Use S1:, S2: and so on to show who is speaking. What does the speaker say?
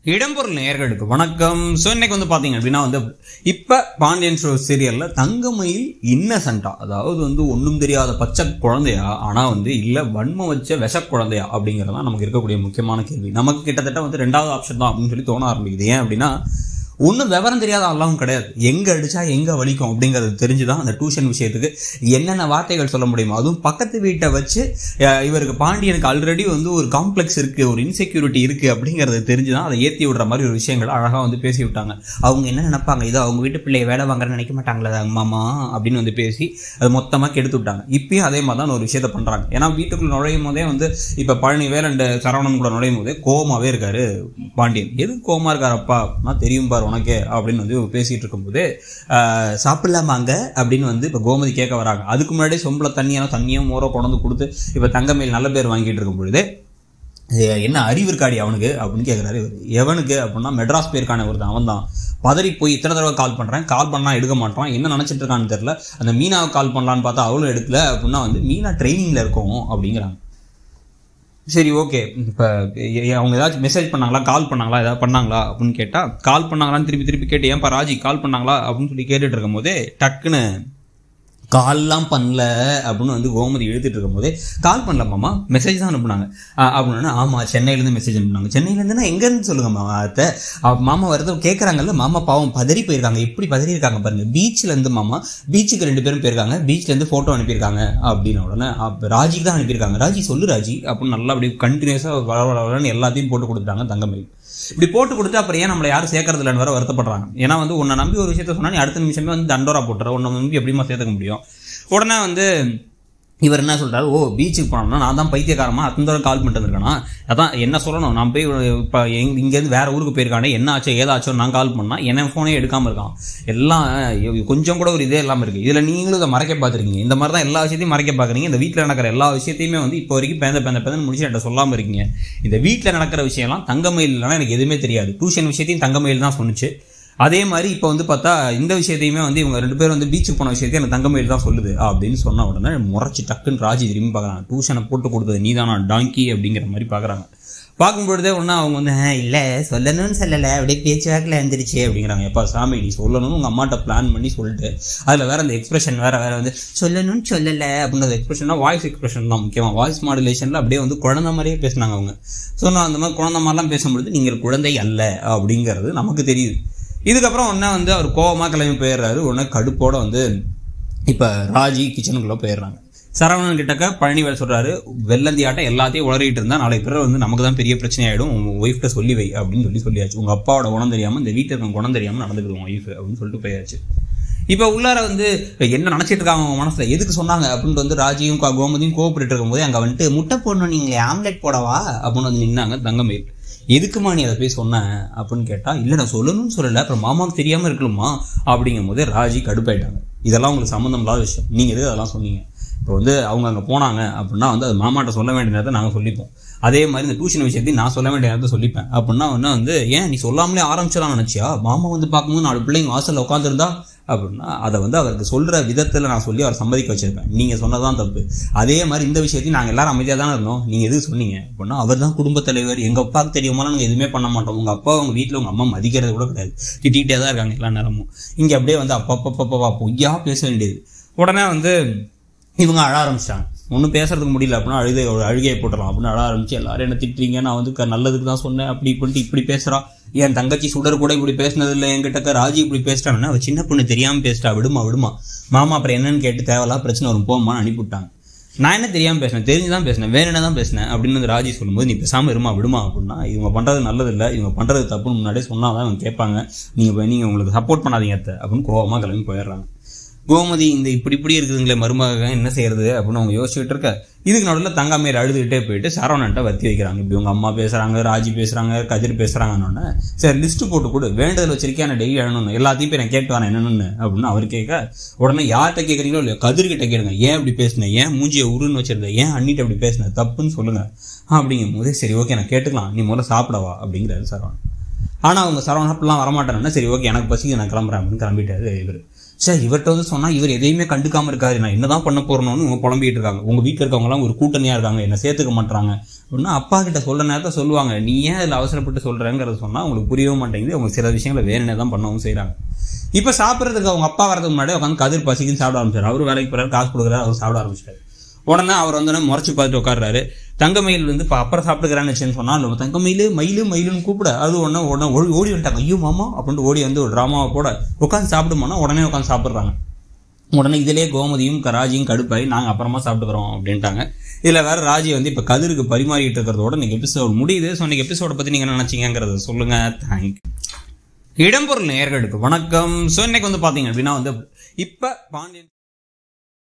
S1: இடம்பொருள் நேயர்களுக்கு வணக்கம் ஸோ இன்னைக்கு வந்து பார்த்தீங்க அப்படின்னா வந்து இப்போ பாண்டியன் ஷோ சீரியலில் தங்கமயில் இன்னசென்ட்டா அதாவது வந்து ஒன்றும் தெரியாத பச்சை குழந்தையா ஆனால் வந்து இல்லை வன்மம் வச்ச விஷ குழந்தையா அப்படிங்கிறது தான் நமக்கு இருக்கக்கூடிய முக்கியமான கேள்வி நமக்கு கிட்டத்தட்ட வந்து ரெண்டாவது ஆப்ஷன் தான் அப்படின்னு சொல்லி தோண ஆரம்பிக்குது ஏன் அப்படின்னா ஒன்றும் விவரம் தெரியாத ஆளாவும் கிடையாது எங்கே அடிச்சா எங்கே வலிக்கும் அப்படிங்கிறது தெரிஞ்சு தான் அந்த டியூஷன் விஷயத்துக்கு என்னென்ன வார்த்தைகள் சொல்ல முடியுமோ அதுவும் பக்கத்து வீட்டை வச்சு அஹ், இவருக்கு பாண்டியனுக்கு ஆல்ரெடி வந்து ஒரு காம்ப்ளெக்ஸ் இருக்குது ஒரு இன்செக்யூரிட்டி இருக்குது அப்படிங்கிறது தெரிஞ்சு தான் அதை ஏற்றி விடுற மாதிரி ஒரு விஷயங்கள் அழகாக வந்து பேசி விட்டாங்க அவங்க என்ன நினைப்பாங்க இதோ அவங்க வீட்டு பிள்ளைய வேலை வாங்குறேன்னு நினைக்க மாட்டாங்களா மாமா அப்படின்னு வந்து பேசி அது மொத்தமாக கெடுத்து விட்டாங்க இப்பயும் அதே மாதிரி தான் ஒரு விஷயத்தை பண்ணுறாங்க ஏன்னா வீட்டுக்குள்ள நுழையும் போதே வந்து இப்போ பழனி வேல் அண்ட் சரவணன் கூட நுழையும் போதே கோமாவே இருக்காரு பாண்டியன் எதுக்கு கோமா இருக்காரப்பா நான் தெரியும் பாரு உனக்கு அப்படின்னு வந்து பேசிட்டு இருக்கும்போது ஆஹ், சாப்பிடலாமாங்க அப்படின்னு வந்து இப்போ கோமதி கேட்க வராங்க அதுக்கு முன்னாடி சொம்பள தண்ணியெல்லாம் தண்ணியும் மோரோ கொண்டு கொடுத்து இப்போ தங்கமேல் நல்ல பேர் வாங்கிட்டு இருக்கும் பொழுது "ஏ, என்ன அறிவு இருக்காடி அவனுக்கு அப்படின்னு கேட்குறாரு இவர் எவனுக்கு அப்படின்னா மெட்ராஸ் போயிருக்கான ஒருத்தன் அவன் தான் பதறி போய் இத்தனை தடவை கால் பண்ணுறேன் கால் பண்ணா எடுக்க மாட்டான் என்ன நினச்சிட்டு இருக்கான்னு தெரியல அந்த மீனாவை கால் பண்ணலான்னு பார்த்தா அவளும் எடுக்கல அப்படின்னா வந்து மீனா ட்ரைனிங்கில் இருக்கும் அப்படிங்கிறாங்க சரி ஓகே இப்போ அவங்க ஏதாச்சும் மெசேஜ் பண்ணாங்களா கால் பண்ணாங்களா ஏதாவது பண்ணாங்களா அப்படின்னு கேட்டால் கால் பண்ணாங்களான்னு திருப்பி திருப்பி கேட்டு ஏன்பா ராஜி கால் பண்ணாங்களா அப்படின்னு சொல்லி கேட்டுட்டு இருக்கும்போதே டக்குன்னு கால்லாம் பண்ணல அப்படின்னு வந்து கோமதி எழுதிட்டு இருக்கும்போதே கால் பண்ணல மாமா மெசேஜ் தான் அனுப்புனாங்க அஹ் அப்படின்னு ஆமாம் சென்னையிலேருந்து மெசேஜ் அனுப்புனாங்க சென்னையிலேருந்துனா எங்கேருந்து சொல்லுங்க மாமா அத்தை அவ- மாமா வரது கேட்குறாங்கல்ல மாமா பாவம் பதறி போயிருக்காங்க எப்படி பதறி இருக்காங்க பாருங்க பீச்சில் இருந்து மாமா பீச்சுக்கு ரெண்டு பேரும் போயிருக்காங்க பீச்ல இருந்து ஃபோட்டோ அனுப்பியிருக்காங்க அப்படின்னு உடனே அப்ப ராஜிக்கு தான் அனுப்பியிருக்காங்க ராஜி சொல்லு ராஜி அப்படின்னு நல்லா அப்படி கண்டினியூஸாக வர வர வரன்னு எல்லாத்தையும் போட்டு கொடுத்துட்டாங்க தங்கமயில் இப்படி போட்டு கொடுத்து அப்புறம் ஏன் நம்மளை யாரும் சேர்க்கறது இல்லைன்னு வர வருத்தப்படுறாங்க ஏன்னா வந்து உன்னை நம்பி ஒரு விஷயத்த சொன்னா நீ அடுத்த நிமிஷமே வந்து தண்டோரா போட்டுற உன்னை நம்பி எப்படிமா சேர்த்துக்க முடியும் உடனே வந்து இவர் என்ன சொல்றாரு ஓ பீச்சுக்கு போனோம்னா நான் தான் பைத்தியக்காரமா அத்தனை தடவை கால் பண்ணிட்டு இருக்கேனா அதான் என்ன சொல்லணும் நான் போய் இப்போ இங்கேருந்து வேற ஊருக்கு போயிருக்கானே என்ன ஆச்சோ ஏதாச்சோ நான் கால் பண்ணா என் ஃபோனே எடுக்காம இருக்கான் எல்லாம் அஹ், கொஞ்சம் கூட ஒரு இதே இல்லாமல் இருக்கு இதில் நீங்களும் இதை மறைக்க பார்த்துருக்கீங்க இந்த மாதிரி தான் எல்லா விஷயத்தையும் மறைக்க பார்க்குறீங்க இந்த வீட்டில் நடக்கிற எல்லா விஷயத்தையுமே வந்து இப்போ வரைக்கும் பேந்த பேந்த பேந்தன்னு முடிச்சு என்கிட்ட சொல்லாமல் இருக்கீங்க இந்த வீட்டில் நடக்கிற விஷயம்லாம் தங்கமயில் இல்லைன்னா எனக்கு எதுவுமே தெரியாது டியூஷன் விஷயத்தையும் தங்கமயில் தான் சொன்னுச்சு அதே மாதிரி இப்போ வந்து பார்த்தா இந்த விஷயத்தையுமே வந்து இவங்க ரெண்டு பேரும் வந்து பீச்சுக்கு போன விஷயத்தையும் எனக்கு தங்கமயில் தான் சொல்லுது அப்படின்னு சொன்ன உடனே முறைச்சி டக்குன்னு ராஜி திரும்பி பார்க்குறாங்க டியூஷனை போட்டு கொடுத்தது நீ தானா டாங்கி அப்படிங்கிற மாதிரி பார்க்குறாங்க பார்க்கும்பொழுதே ஒன்றா அவங்க வந்து "ஆ, இல்லை சொல்லணும்னு சொல்லலை அப்படியே பேச்சு வாக்கில் எழுந்திருச்சு அப்படிங்கிறாங்க எப்பா சாமி நீ சொல்லணும்னு உங்கள் அம்மாட்ட பிளான் பண்ணி சொல்லிட்டு அதில் வேற அந்த எக்ஸ்பிரஷன் வேற வேற வந்து சொல்லணும்னு சொல்லலை அப்படின்ற எக்ஸ்பிரஷன்னா வாய்ஸ் எக்ஸ்பிரஷன் தான் முக்கியமாக வாய்ஸ் மாடுலேஷனில் அப்படியே வந்து குழந்தை மாதிரியே பேசினாங்க அவங்க ஸோ நான் அந்த மாதிரி குழந்தை மாதிரிலாம் பேசும்பொழுது நீங்கள் குழந்தை அல்ல அப்படிங்கிறது நமக்கு தெரியுது இதுக்கப்புறம் ஒன்றா வந்து அவர் கோவமாக கிளம்பி போயிடுறாரு உடனே கடுப்போட வந்து இப்போ ராஜி கிச்சனுக்குள்ளே போயிடுறாங்க சரவணன் கிட்டக்க பழனிவேல் சொல்றாரு வெள்ளந்தி ஆட்டம் எல்லாத்தையும் உளறிட்டு இருந்தா நாளை பிறகு வந்து நமக்கு தான் பெரிய பிரச்சனை ஆயிடும் உங்க ஒய்ஃப்ட்ட சொல்லி வை அப்படின்னு சொல்லி சொல்லியாச்சு உங்க அப்பாவோட குணம் தெரியாம இந்த வீட்டில் இருக்க குணம் தெரியாம நடந்துக்குது உங்க ஒய்ஃப் அப்படின்னு சொல்லிட்டு போயாச்சு இப்போ உள்ளார வந்து என்ன நினைச்சிட்டு இருக்காங்க அவங்க மனசுல எதுக்கு சொன்னாங்க அப்படின்னு வந்து ராஜியும் கோ- கோமதியும் கோவப்பட்டு இருக்கும்போது அங்க வந்துட்டு முட்டை போடணும் நீங்களே ஆம்லெட் போடவா அப்படின்னு வந்து நின்னாங்க தங்கமயில் எதுக்குமா நீ அதை போய் சொன்ன அப்படின்னு கேட்டா இல்லை நான் சொல்லணும்னு சொல்லலை அப்புறம் மாமாவுக்கு தெரியாம இருக்கணுமா அப்படிங்கும் போது ராஜி கடுப்பாயிட்டாங்க இதெல்லாம் உங்களுக்கு சம்மந்தம் இல்லாத விஷயம் நீங்க எதுக்கு அதெல்லாம் சொன்னீங்க இப்போ வந்து அவங்க அங்கே போனாங்க அப்படின்னா வந்து அது மாமாட்ட சொல்ல வேண்டிய நேரத்தை நாங்கள் சொல்லிப்போம் அதே மாதிரி இந்த டியூஷன் விஷயத்தையும் நான் சொல்ல வேண்டிய நேரத்தை சொல்லிப்பேன் அப்படின்னா வந்து வந்து ஏன் நீ சொல்லாமலே ஆரம்பிச்சலாம் நினச்சியா மாமா வந்து பார்க்கும்போது நாலு பிள்ளைங்க வாசலில் உட்காந்துருந்தா அப்படின்னா அதை வந்து அவருக்கு சொல்கிற விதத்தில் நான் சொல்லி அவர் சம்மதிக்க வச்சிருப்பேன் நீங்கள் சொன்னதான் தப்பு அதே மாதிரி இந்த விஷயத்தையும் நாங்கள் எல்லாரும் அமைதியாக தானே இருந்தோம் நீங்கள் எதுவும் சொன்னீங்க அப்படின்னா அவர் தான் குடும்பத் தலைவர் எங்கள் அப்பாவுக்கு தெரியுமா நாங்கள் எதுவுமே பண்ண மாட்டோம் உங்கள் அப்பா உங்கள் வீட்டில் உங்கள் அம்மா மதிக்கிறது கூட கிடையாது திட்டிகிட்டே தான் இருக்காங்க எல்லா நேரமும் இங்கே அப்படியே வந்து அப்பா அப்பா அப்பா அப்பா பொய்யா பேச வேண்டியது உடனே வந்து இவங்க அழ ஆரம்பிச்சிட்டாங்க ஒன்றும் பேசுறதுக்கு முடியல அப்படின்னா அழுது ஒரு அழுகையை போட்டுடலாம் அப்படின்னு அழ ஆரம்பிச்சு எல்லாரும் என்ன திட்டுறீங்க நான் வந்து க- நல்லதுக்கு தான் சொன்னேன் அப்படி இப்படின்ட்டு இப்படி பேசுறா என் தங்கச்சி சுடர் கூட இப்படி பேசினது இல்லை என்கிட்ட ராஜி இப்படி பேசிட்டாங்கன்னா அவ சின்ன பொண்ணு தெரியாம பேசிட்டா விடுமா விடுமா மாமா அப்புறம் என்னன்னு கேட்டு தேவையில்லா பிரச்சனை வரும் போமான்னு அனுப்பிவிட்டாங்க நான் என்ன தெரியாம பேசினேன் தெரிஞ்சு தான் பேசினேன் வேணும்னு தான் பேசினேன் அப்படின்னு வந்து ராஜி சொல்லும்போது நீ பேசாம இருமா விடுமா அப்படின்னா இவங்க பண்றது நல்லது இல்லை இவங்க பண்றது தப்புன்னு முன்னாடியே சொன்னாதான் இவங்க கேட்பாங்க நீங்க போய் நீங்க உங்களுக்கு சப்போர்ட் பண்ணாதீங்க அத்தை அப்படின்னு கோவமா கிளம்பி போயிடுறாங்க கோமதி இந்த இப்படி இப்படி இருக்குதுங்களே மருமக என்ன செய்யறது அப்படின்னு அவங்க யோசிச்சுட்டு இருக்க இதுக்கு நடுவில் தங்கமேல் அழுதுகிட்டே போயிட்டு சரவணன்ட்ட வத்தி வைக்கிறாங்க இப்படி உங்க அம்மா பேசுறாங்க ராஜி பேசுறாங்க கதிர் பேசுறாங்கன்னு சரி லிஸ்ட் போட்டு கொடு வேண்டுதல் வச்சிருக்கேன் நான் டெய்லி அழணும் எல்லாத்தையும் போய் நான் கேட்டு வரேன் என்னன்னு அப்படின்னு அவர் கேட்க உடனே யார்கிட்ட கேட்குறீங்களோ இல்லையோ கதிர்கிட்ட கேளுங்க ஏன் இப்படி பேசினேன் ஏன் மூஞ்சியை உருன்னு வச்சிருந்த ஏன் அண்ணிட்ட இப்படி பேசின தப்புன்னு சொல்லுங்க அப்படிங்கும் போது சரி ஓகே நான் கேட்டுக்கலாம் நீ முதல்ல சாப்பிடவா அப்படிங்கிறாரு சரவணன் ஆனால் அவங்க சரவணன் அப்படிலாம் வரமாட்டாங்கன்னா சரி ஓகே எனக்கு பசிக்கு நான் கிளம்புறேன் அப்படின்னு கிளம்பிட்டாரு இவர் சார் இவர்கிட்ட வந்து சொன்னா இவர் எதையுமே கண்டுக்காம இருக்காரு நான் என்னதான் பண்ண போறேன்னு இவங்க புலம்பிட்டு இருக்காங்க உங்க வீட்டில் இருக்கவங்க எல்லாம் ஒரு கூட்டணியா இருக்காங்க என்ன சேர்த்துக்க மாட்டாங்க அப்படின்னா அப்பா கிட்ட சொல்ற நேரத்தில் சொல்லுவாங்க நீ ஏன் அதில் அவசரப்பட்டு சொல்றேங்கிறத சொன்னா உங்களுக்கு புரியவே மாட்டேங்குது அவங்க சில விஷயங்களை வேணுனே தான் பண்ணவும் செய்றாங்க இப்போ சாப்பிட்றதுக்கு அவங்க அப்பா வரதுக்கு முன்னாடி உட்காந்து கதிர் பசிக்குன்னு சாப்பிட ஆரம்பிச்சாரு அவர் வேலைக்கு போறாரு காசு கொடுக்குறாரு அவர் சாப்பிட ஆரம்பிச்சாரு உடனே அவர் வந்து முறைச்சு பார்த்துட்டு உட்கார்றாரு தங்கமயில் வந்து இப்போ அப்புறம் சாப்பிட்டுக்கிறான்னு வச்சுன்னு சொன்னா நம்ம தங்கமயில் மயில் மயிலுன்னு கூப்பிட அது உடனே உடனே ஓடி ஓடி வந்துட்டாங்க ஐயோ மாமா அப்படின்ட்டு ஓடி வந்து ஒரு ட்ராமாவை போட உட்காந்து சாப்பிடுமானா உடனே உட்காந்து சாப்பிட்றாங்க உடனே இதிலே கோமதியும் க- ராஜியும் கடுப்பாയി நாங்கள் அப்புறமா சாப்பிட்டுக்கிறோம் அப்படின்ட்டாங்க இதில் வேற ராஜி வந்து இப்போ கதிருக்கு பரிமாறிட்டு இருக்கிறதோட இன்னைக்கு எபிசோட் முடியுது ஸோ இன்னைக்கு எபிசோட பற்றி நீங்கள் என்ன நினச்சிங்கிறத சொல்லுங்க தேங்க் இடம்பொருள் நேயர்களுக்கு வணக்கம் ஸோ இன்னைக்கு வந்து பார்த்தீங்க அப்படின்னா வந்து இப்போ பாண்டியன்